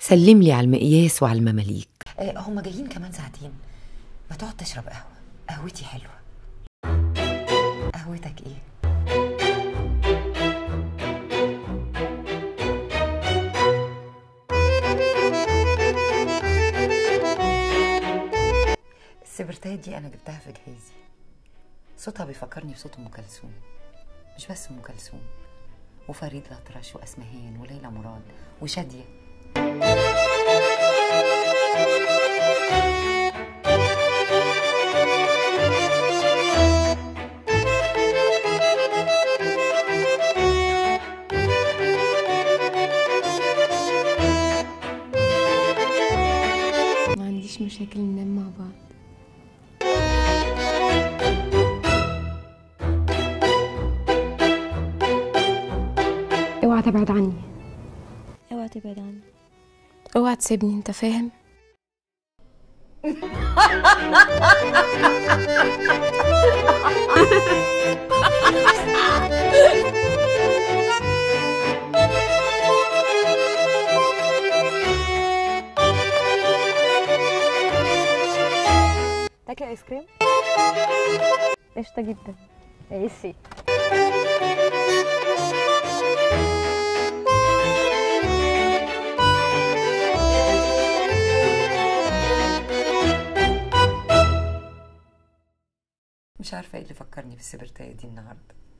سلم لي على المقياس وعلى المماليك آه هم جايين كمان ساعتين ما تقعد تشرب قهوة قهوتي حلوة قهوتك ايه؟ السبرتاية دي أنا جبتها في جهازي صوتها بيفكرني بصوت أم كلثوم مش بس أم كلثوم وفريد الأطرش وأسمهان وليلى مراد وشادية ما عنديش مشاكل ننام مع بعض اوعى تبعد عني اوعى تبعد عني اوعى تسيبني انت فاهم تاكل ايس كريم قشطه جدا ماشي مش عارفة ايه اللي فكرني بالسبرتاية دي النهاردة